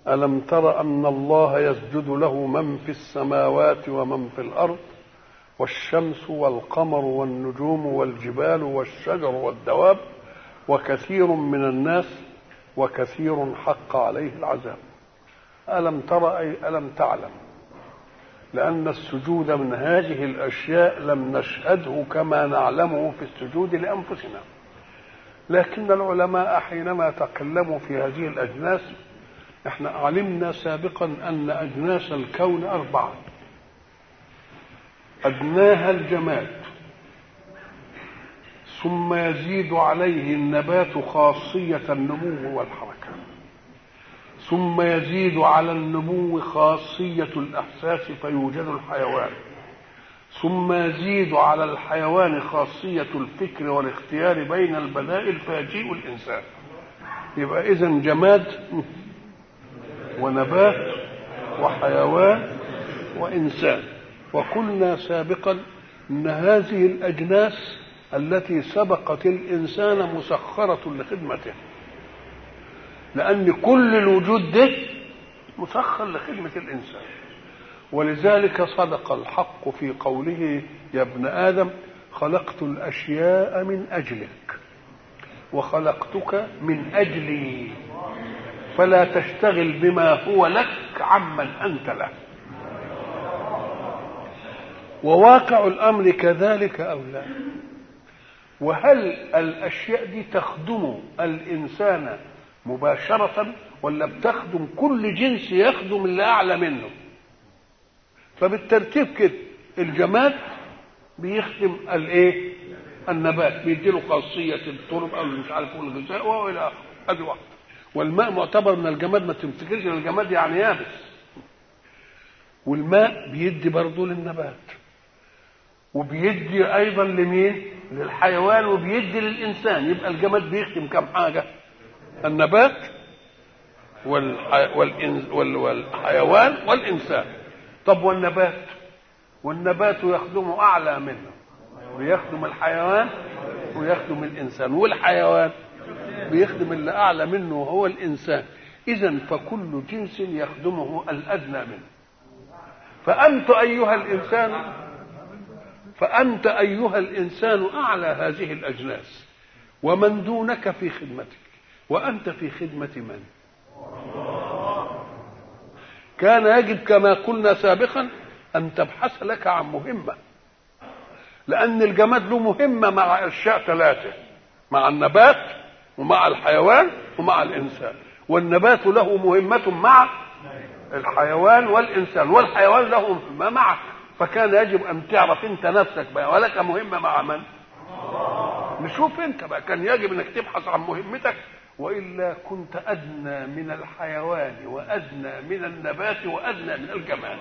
ألم تر أن الله يسجد له من في السماوات ومن في الأرض والشمس والقمر والنجوم والجبال والشجر والدواب وكثير من الناس وكثير حق عليه العذاب ألم تر أي ألم تعلم لأن السجود من هذه الأشياء لم نشهده كما نعلمه في السجود لأنفسنا لكن العلماء حينما تكلموا في هذه الأجناس احنا علمنا سابقا أن أجناس الكون أربعة أدناها الجماد ثم يزيد عليه النبات خاصية النمو والحركة ثم يزيد على النمو خاصية الإحساس فيوجد الحيوان ثم يزيد على الحيوان خاصية الفكر والاختيار بين البدائل فيجيء الإنسان يبقى إذا جماد ونبات وحيوان وإنسان وقلنا سابقا أن هذه الأجناس التي سبقت الإنسان مسخرة لخدمته لأن كل الوجود ده مسخر لخدمة الإنسان ولذلك صدق الحق في قوله يا ابن آدم خلقت الأشياء من أجلك وخلقتك من أجلي فلا تشتغل بما هو لك عمن أنت له وواقع الأمر كذلك أو لا وهل الأشياء دي تخدم الإنسان مباشرة ولا بتخدم كل جنس يخدم اللي أعلى منه فبالترتيب كده الجماد بيخدم الايه النبات بيديله خاصية التربة أو مش عارف الغذاء وإلى آخره أدي واحدة والماء معتبر من الجماد ما تفتكرش ان الجماد يعني يابس والماء بيدي برضه للنبات وبيدي ايضا لمين للحيوان وبيدي للانسان يبقى الجماد بيخدم كم حاجه النبات والحي... والإنس... وال... والحيوان والإنسان طب والنبات والنبات يخدم أعلى منه بيخدم الحيوان ويخدم الإنسان والحيوان بيخدم اللي أعلى منه وهو الإنسان إذا فكل جنس يخدمه الأدنى منه فأنت أيها الإنسان فأنت أيها الإنسان أعلى هذه الأجناس ومن دونك في خدمتك وأنت في خدمة من كان يجب كما قلنا سابقا أن تبحث لك عن مهمة لأن الجماد له مهمة مع أشياء ثلاثة مع النبات ومع الحيوان ومع الإنسان والنبات له مهمة مع الحيوان والإنسان والحيوان له مهمة معك فكان يجب أن تعرف أنت نفسك بقى ولك مهمة مع من؟ نشوف أنت بقى كان يجب أنك تبحث عن مهمتك والا كنت ادنى من الحيوان وادنى من النبات وادنى من الجمال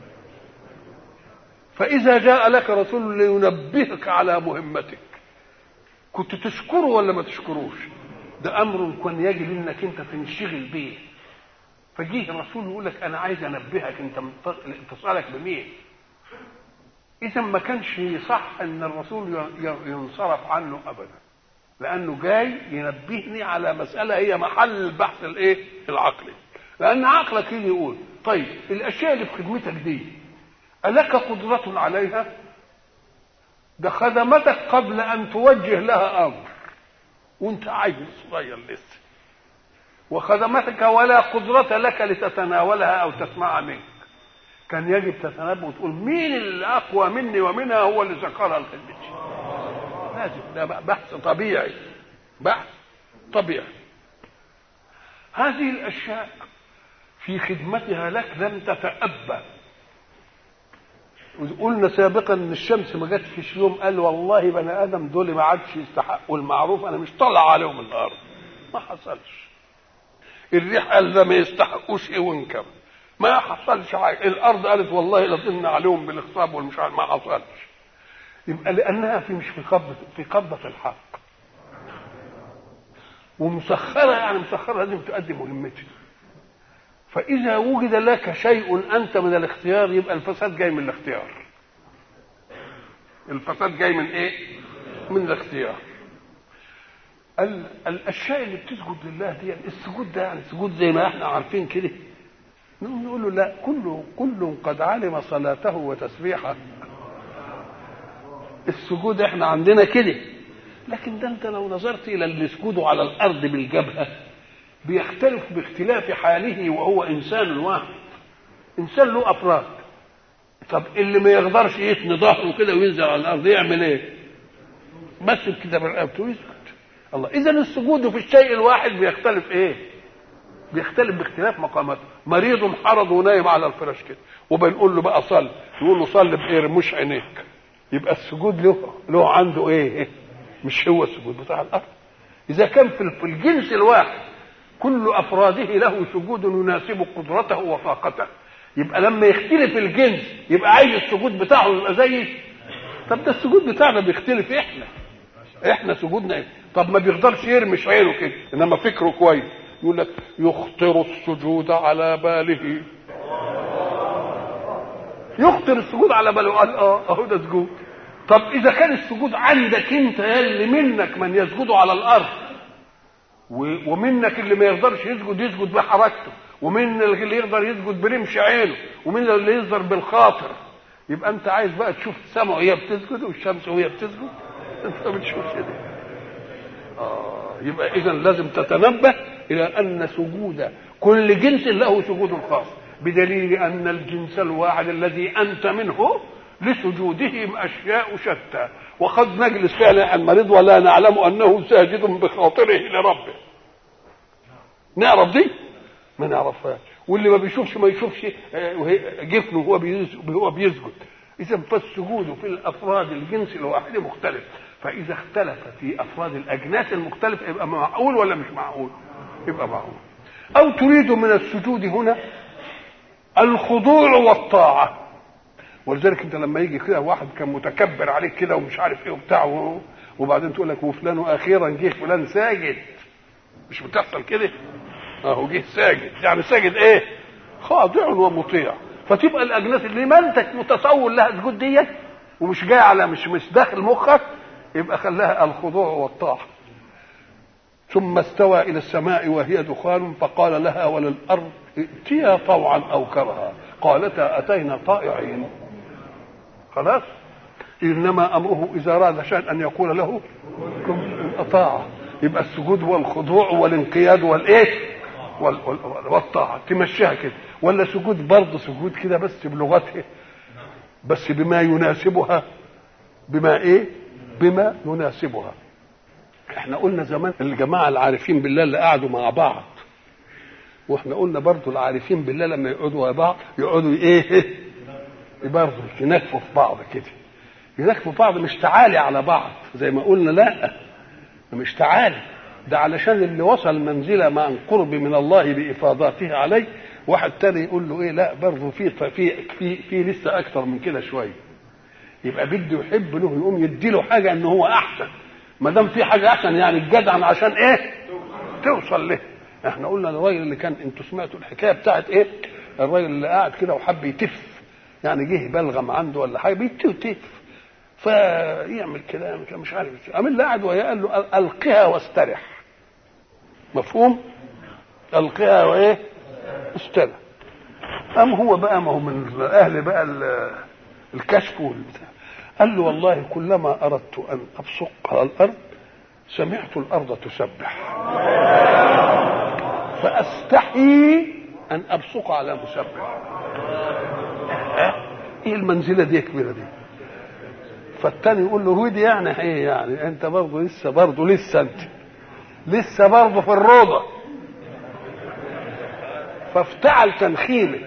فاذا جاء لك رسول لينبهك على مهمتك كنت تشكره ولا ما تشكروش ده امر كان يجب انك انت تنشغل به فجيه الرسول يقول لك انا عايز انبهك انت اتصالك بمين اذا ما كانش صح ان الرسول ينصرف عنه ابدا لانه جاي ينبهني على مساله هي محل البحث الايه العقلي لان عقلك يجي يقول طيب الاشياء اللي في خدمتك دي الك قدره عليها ده خدمتك قبل ان توجه لها امر وانت عيل صغير لسه وخدمتك ولا قدرة لك لتتناولها أو تسمع منك كان يجب تتنبه وتقول مين اللي أقوى مني ومنها هو اللي سخرها لخدمتي لازم ده بحث طبيعي بحث طبيعي هذه الاشياء في خدمتها لك لم تتأبى قلنا سابقا ان الشمس ما جاتش يوم قال والله بني ادم دول ما عادش يستحقوا المعروف انا مش طالع عليهم الارض ما حصلش الريح قال ده ما يستحقوش ايه وانكم ما حصلش حاجه الارض قالت والله لطلنا عليهم بالاخصاب والمش عارف ما حصلش يبقى لانها في مش في قبضه في قبضه الحق ومسخره يعني مسخره لازم تؤدي مهمتها فاذا وجد لك شيء انت من الاختيار يبقى الفساد جاي من الاختيار الفساد جاي من ايه من الاختيار ال- الاشياء اللي بتسجد لله دي السجود ده يعني سجود زي ما احنا عارفين كده نقول له لا كل كل قد علم صلاته وتسبيحه السجود احنا عندنا كده لكن ده انت لو نظرت الى اللي يسجدوا على الارض بالجبهه بيختلف باختلاف حاله وهو انسان واحد انسان له افراد طب اللي ما يقدرش يثني ظهره كده وينزل على الارض يعمل ايه بس كده برقبته ويسكت الله اذا السجود في الشيء الواحد بيختلف ايه بيختلف باختلاف مقاماته مريض حرض ونايم على الفراش كده وبنقول له بقى صل يقول له صل بايه رموش عينيك يبقى السجود له له عنده ايه مش هو السجود بتاع الارض اذا كان في الجنس الواحد كل افراده له سجود يناسب قدرته وطاقته يبقى لما يختلف الجنس يبقى عايز السجود بتاعه يبقى زي طب ده السجود بتاعنا بيختلف احنا احنا سجودنا ايه طب ما بيقدرش يرمش عينه كده انما فكره كويس يقول لك يخطر السجود على باله يخطر السجود على باله قال اه اهو ده سجود طب اذا كان السجود عندك انت يلي منك من يسجد على الارض ومنك اللي ما يقدرش يسجد يسجد بحركته ومن اللي يقدر يسجد برمش عينه ومن اللي يقدر بالخاطر يبقى انت عايز بقى تشوف السماء وهي بتسجد والشمس وهي بتسجد انت ما بتشوفش كده آه يبقى اذا لازم تتنبه الى ان سجود كل جنس له سجود خاص بدليل ان الجنس الواحد الذي انت منه لسجودهم اشياء شتى وقد نجلس فعلا المريض ولا نعلم انه ساجد بخاطره لربه نعرف دي ما نعرفهاش واللي ما بيشوفش ما يشوفش جفنه وهو هو بيسجد اذا فالسجود في الافراد الجنس الواحد مختلف فاذا اختلف في افراد الاجناس المختلفه يبقى معقول ولا مش معقول يبقى معقول او تريد من السجود هنا الخضوع والطاعه ولذلك انت لما يجي كده واحد كان متكبر عليك كده ومش عارف ايه وبتاع وبعدين تقول لك وفلان اخيرا جه فلان ساجد مش بتحصل كده اهو جه ساجد يعني ساجد ايه خاضع ومطيع فتبقى الاجناس اللي ما انت متصور لها سجود ديت ومش جاي على مش مش داخل مخك يبقى خلاها الخضوع والطاعه ثم استوى الى السماء وهي دخان فقال لها وللارض ائتيا طوعا او كرها قالتا اتينا طائعين خلاص انما امره اذا اراد شيئا ان يقول له كن اطاعه يبقى السجود والخضوع والانقياد والايه والطاعه تمشيها كده ولا سجود برضه سجود كده بس بلغتها بس بما يناسبها بما ايه بما يناسبها احنا قلنا زمان الجماعه العارفين بالله اللي قعدوا مع بعض واحنا قلنا برضه العارفين بالله لما يقعدوا مع بعض يقعدوا ايه برضه ينكفوا في بعض كده ينكفوا في بعض مش تعالي على بعض زي ما قلنا لا مش تعالي ده علشان اللي وصل منزلة مع قرب من الله بإفاضاته عليه واحد تاني يقول له ايه لا برضه في في في في لسه اكتر من كده شويه يبقى بده يحب له يقوم يدي له حاجه ان هو احسن ما دام في حاجه احسن يعني الجدع عشان ايه توصل له احنا قلنا الراجل اللي كان انتوا سمعتوا الحكايه بتاعت ايه الراجل اللي قاعد كده وحب يتف يعني جه بلغم عنده ولا حاجه بيتف فيعمل كده يعمل كده مش عارف قام اللي قاعد وياه قال له القها واسترح مفهوم القها وايه استرح قام هو بقى ما هو من اهل بقى الكشف والبتاع قال له والله كلما اردت ان ابصق على الارض سمعت الارض تسبح فاستحي ان ابصق على مسبح ايه المنزله دي كبيره دي فالتاني يقول له رودي يعني ايه يعني انت برضه لسه برضه لسه انت لسه برضه في الروضه فافتعل تنخيمه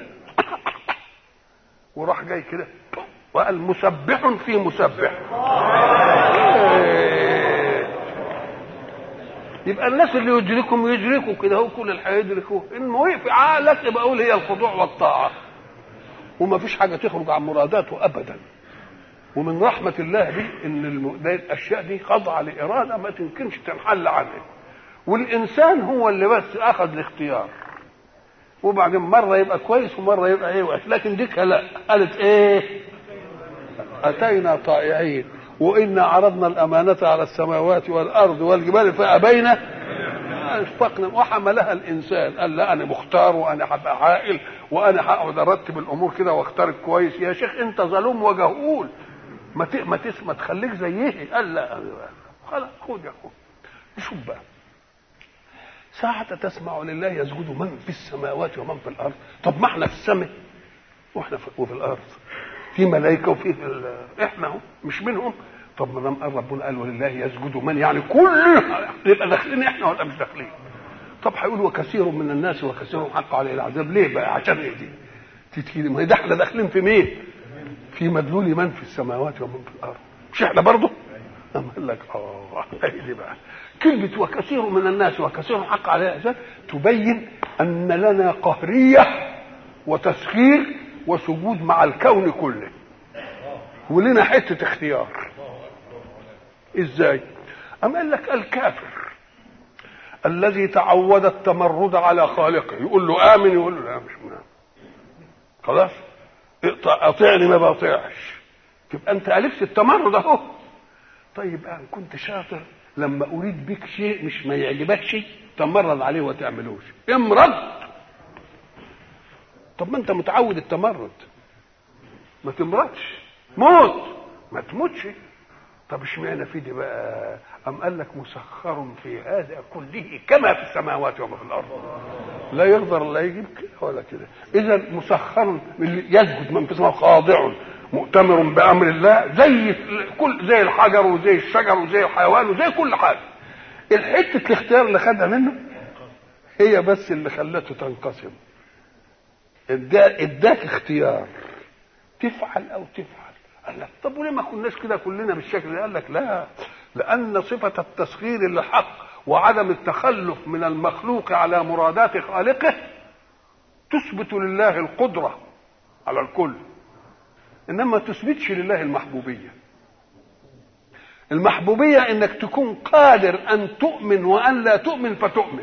وراح جاي كده وقال مسبح في مسبح يبقى الناس اللي يدركهم يدركوا كده هو كل الحياه يدركوه انه في عقلك يبقى اقول هي الخضوع والطاعه وما فيش حاجه تخرج عن مراداته ابدا ومن رحمه الله دي ان الم... الاشياء دي خاضعه لاراده ما تمكنش تنحل عنها والانسان هو اللي بس اخذ الاختيار وبعدين مره يبقى كويس ومره يبقى ايه وحش لكن دي لا قالت ايه اتينا طائعين وانا عرضنا الامانه على السماوات والارض والجبال فابين اشفقنا وحملها الانسان قال لا انا مختار وانا هبقى عاقل وانا هقعد ارتب الامور كده واختار كويس يا شيخ انت ظلوم وجهول ما ت... ما تس... ما تخليك زيه قال لا خلاص خد يا اخويا شوف بقى ساعة تسمع لله يسجد من في السماوات ومن في الأرض طب ما احنا في السماء واحنا في وفي الأرض في ملائكة وفي في ال... احنا هم مش منهم طب ما دام قال ربنا قال ولله يسجد من يعني كلنا نبقى داخلين احنا ولا مش داخلين طب هيقول وكثير من الناس وكثير حق عليه العذاب ليه بقى عشان ايه دي تتكلم ما هي ده احنا داخلين في مين في مدلول من في السماوات ومن في الارض مش احنا برضه أم قال لك اه هي دي بقى كلمة وكثير من الناس وكثير حق عليه العذاب تبين أن لنا قهرية وتسخير وسجود مع الكون كله ولنا حتة اختيار ازاي أم قال لك الكافر الذي تعود التمرد على خالقه يقول له آمن يقول له لا مش مآمن خلاص اطيعني ما بطيعش تبقى انت ألفت التمرد اهو طيب انا كنت شاطر لما اريد بك شيء مش ما يعجبكش تمرد عليه وما تعملوش امرض طب ما انت متعود التمرد ما تمرضش موت ما تموتش طب اشمعنى في دي بقى ام قال لك مسخر في هذا كله كما في السماوات وما في الارض لا يقدر لا يجيب كده ولا كده اذا مسخر يسجد من في السماء خاضع مؤتمر بامر الله زي كل زي الحجر وزي الشجر وزي الحيوان وزي كل حاجه الحته الاختيار اللي خدها منه هي بس اللي خلته تنقسم اداك اختيار تفعل او تفعل قال لك طب وليه ما كناش كده كلنا بالشكل ده قال لك لا لان صفه التسخير للحق وعدم التخلف من المخلوق على مرادات خالقه تثبت لله القدره على الكل انما ما تثبتش لله المحبوبيه المحبوبيه انك تكون قادر ان تؤمن وان لا تؤمن فتؤمن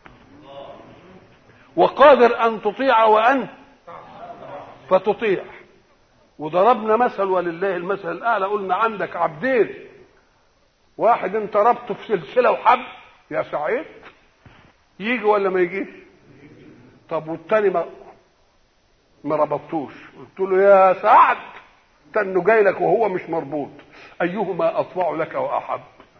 وقادر ان تطيع وان فتطيع وضربنا مثل ولله المثل الاعلى قلنا عندك عبدين واحد انت ربطه في سلسله وحبل يا سعيد يجي ولا ما يجيش طب والتاني ما ما ربطتوش قلت له يا سعد انه جاي لك وهو مش مربوط ايهما اطوع لك واحب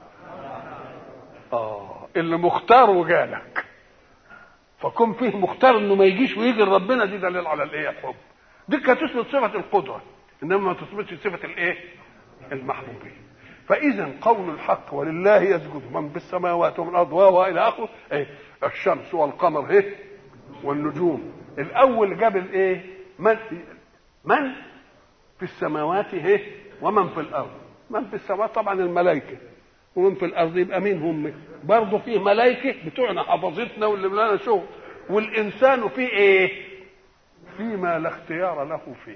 اه اللي مختار وجالك فكون فيه مختار انه ما يجيش ويجي لربنا دي دليل على الايه الحب دي كانت تثبت صفه القدره انما ما تثبتش صفه الايه المحبوبيه فاذا قول الحق ولله يسجد من بالسماوات ومن الارض والى اخره ايه الشمس والقمر ايه والنجوم الاول جاب الايه من من في السماوات ايه ومن في الارض من في السماوات طبعا الملائكه ومن في الارض يبقى مين هم برضه فيه ملائكه بتوعنا حفظتنا واللي لنا شغل والانسان فيه ايه فيما لا اختيار له فيه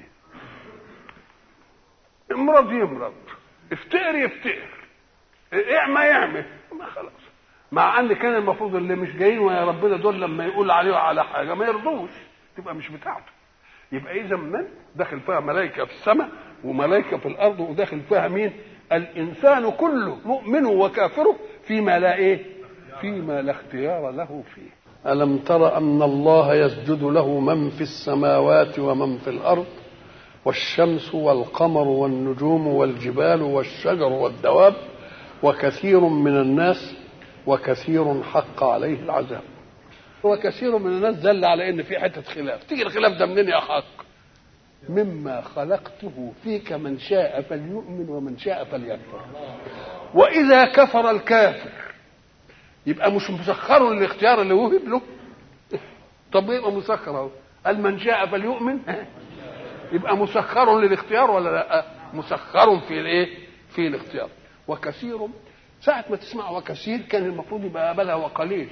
امرض يمرض افتقر يفتقر اعمى يعمل ما خلاص مع ان كان المفروض اللي مش جايين ويا ربنا دول لما يقول عليه على حاجه ما يرضوش تبقى مش بتاعته يبقى اذا من داخل فيها ملائكه في السماء وملائكه في الارض وداخل فيها مين الانسان كله مؤمنه وكافره فيما لا ايه فيما لا اختيار له فيه الم تر ان الله يسجد له من في السماوات ومن في الارض والشمس والقمر والنجوم والجبال والشجر والدواب وكثير من الناس وكثير حق عليه العذاب وكثير من الناس دل على ان في حته خلاف تيجي الخلاف ده منين يا حق مما خلقته فيك من شاء فليؤمن ومن شاء فليكفر واذا كفر الكافر يبقى مش مسخر للاختيار اللي وهب له طب يبقى مسخر اهو قال من شاء فليؤمن يبقى مسخر للاختيار ولا لا مسخر في الايه في الاختيار وكثير ساعة ما تسمع وكثير كان المفروض يبقى قبلها وقليل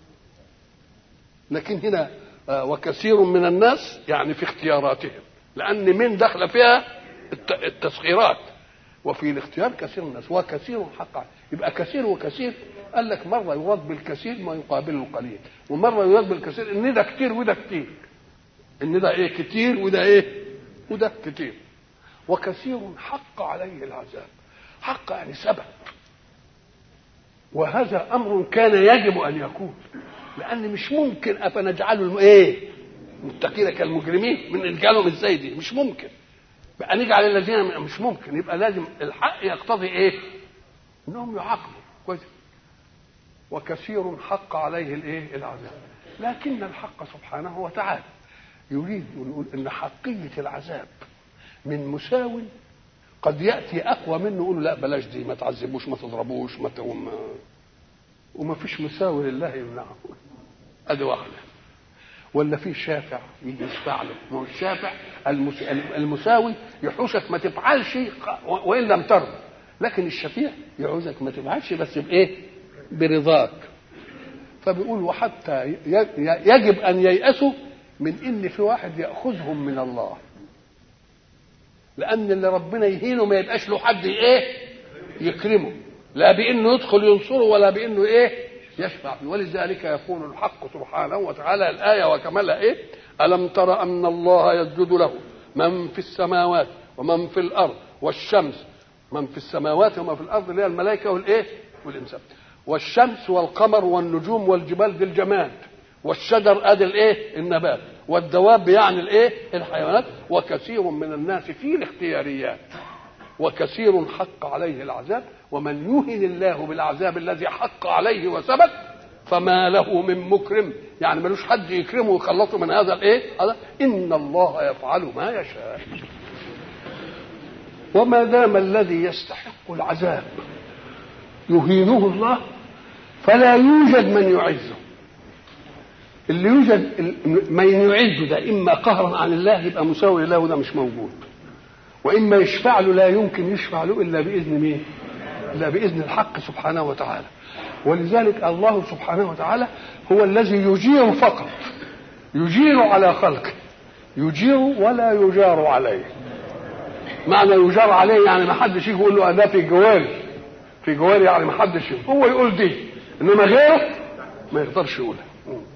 لكن هنا وكثير من الناس يعني في اختياراتهم لأن من دخل فيها التسخيرات وفي الاختيار كثير من الناس وكثير حقا يبقى كثير وكثير قال لك مرة يراد بالكثير ما يقابله القليل ومرة يراد بالكثير ان ده كتير وده كتير ان ده ايه كتير وده ايه وده كتير وكثير حق عليه العذاب حق يعني سبب وهذا امر كان يجب ان يكون لان مش ممكن افنجعله ايه متقين كالمجرمين من رجالهم ازاي دي مش ممكن بقى نجعل الذين مش ممكن يبقى لازم الحق يقتضي ايه انهم يعاقبوا كويس وكثير حق عليه الايه العذاب لكن الحق سبحانه وتعالى يريد يقول ان حقيه العذاب من مساو قد ياتي اقوى منه يقول لا بلاش دي ما تعذبوش ما تضربوش ما وما, وما فيش مساوي لله يمنعه ادي واحده ولا في شافع يجي يشفع له ما هو الشافع المس... المساوي يحوشك ما تفعلش وان لم ترضى لكن الشفيع يعوزك ما تفعلش بس بايه برضاك فبيقول وحتى يجب ان ييأسوا من ان في واحد ياخذهم من الله لان اللي ربنا يهينه ما يبقاش له حد ايه يكرمه لا بانه يدخل ينصره ولا بانه ايه يشفع فيه ولذلك يقول الحق سبحانه وتعالى الايه وكملها ايه الم تر ان الله يسجد له من في السماوات ومن في الارض والشمس من في السماوات ومن في الارض اللي هي الملائكه والايه والانسان والشمس والقمر والنجوم والجبال دي الجماد والشجر ادي الايه النبات والدواب يعني الايه الحيوانات وكثير من الناس في الاختياريات وكثير حق عليه العذاب ومن يهن الله بالعذاب الذي حق عليه وثبت فما له من مكرم يعني ملوش حد يكرمه ويخلصه من هذا الايه هذا ان الله يفعل ما يشاء وما دام الذي يستحق العذاب يهينه الله فلا يوجد من يعزه اللي يوجد من يعز ده اما قهرا عن الله يبقى مساوي له وده مش موجود واما يشفع له لا يمكن يشفع له الا باذن مين؟ الا باذن الحق سبحانه وتعالى ولذلك الله سبحانه وتعالى هو الذي يجير فقط يجير على خلقه يجير ولا يجار عليه معنى يجار عليه يعني ما حدش يجي يقول له ده في جواري في جواري يعني ما حدش هو يقول دي انما غيره ما يقدرش يقولها